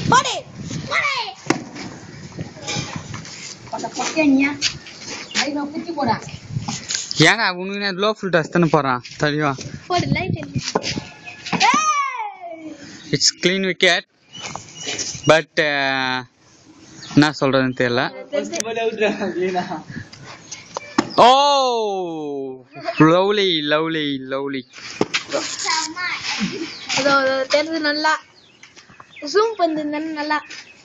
போடு போடு பட்ட பக்கனியா ஐயோ குச்சி போடா ஏங்க உனக்கு லோ ஃபுல் டஸ்ட் தானே போறான் தெளிவா போடு light it's clean wicket but என்ன சொல்றதுன்னு தெரியல ஓ லவ்லி லவ்லி லவ்லி அதோ அதோ தெரியுது நல்லா ஜூம் பண்ணு நல்லா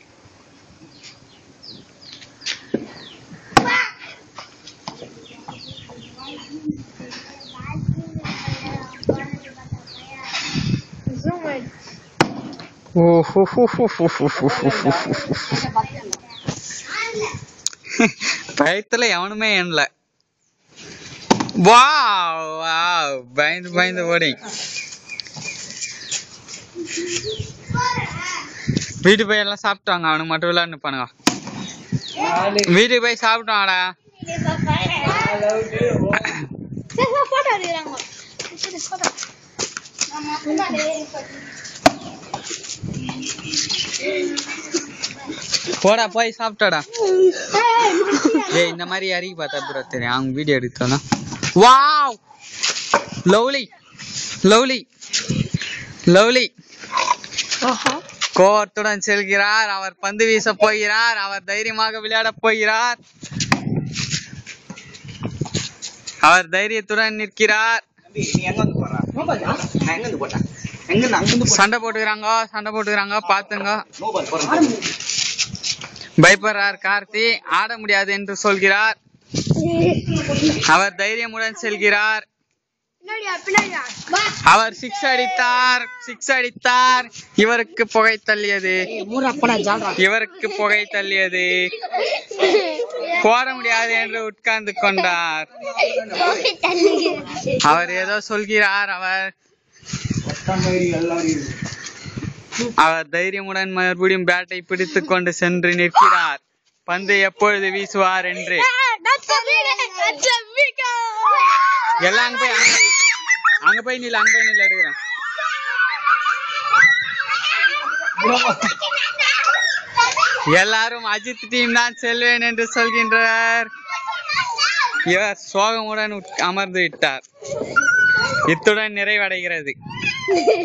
ஜூம் ஓ ஹோ ஹோ ஹோ ஹோ ஹோ ஹோ ஹோ ஹோ ஹோ. பயத்துல எவனுமே எண்ணல வா வா பயந்து பயந்து ஓடி வீட்டு போய் எல்லாம் சாப்பிட்டாங்க அவனுக்கு மட்டும் விளையாண்டு பண்ணுங்க வீட்டுக்கு போய் சாப்பிட்டாங்கடா சரி சரி போட்டோ எடுக்கிறாங்க சரி போட்டோ போடா போய் சாப்பிட்டாடா ஏய் இந்த மாதிரி இறங்கி பார்த்தா ப்ரோ தெரியும் அவங்க வீடியோ எடுத்தோன்னா வாவ் லவ்லி லவ்லி லவ்லி கோவத்துடன் செல்கிறார் அவர் பந்து வீச போகிறார் அவர் தைரியமாக விளையாட போகிறார் அவர் தைரியத்துடன் நிற்கிறார் சண்டை போட்டுக்கிறாங்க சண்டை போட்டுக்கிறாங்க பாத்துங்க பயப்படுறார் கார்த்தி ஆட முடியாது என்று சொல்கிறார் அவர் தைரியமுடன் செல்கிறார் பின்னாடியா பின்னாடியா வா அவர் சிக்ஸ் அடித்தார் சிக்ஸ் அடித்தார் இவருக்கு புகை தள்ளியது இவருக்கு புகை தள்ளியது போட முடியாது என்று உட்கார்ந்து கொண்டார் அவர் ஏதோ சொல்கிறார் அவர் அவர் தைரியமுடன் மறுபடியும் பேட்டை பிடித்துக் கொண்டு சென்று நிற்கிறார் பந்து எப்பொழுது வீசுவார் என்று எல்லாம் அங்க போய் அங்க- அங்க போய் நில்லு அங்க போய் நில்லு எடுக்கிறேன் எல்லாரும் அஜித் டீம் தான் செல்வேன் என்று சொல்கின்றனர் இவர் சோகமுடன் உட்- அமர்ந்து விட்டார் இத்துடன் நிறைவடைகிறது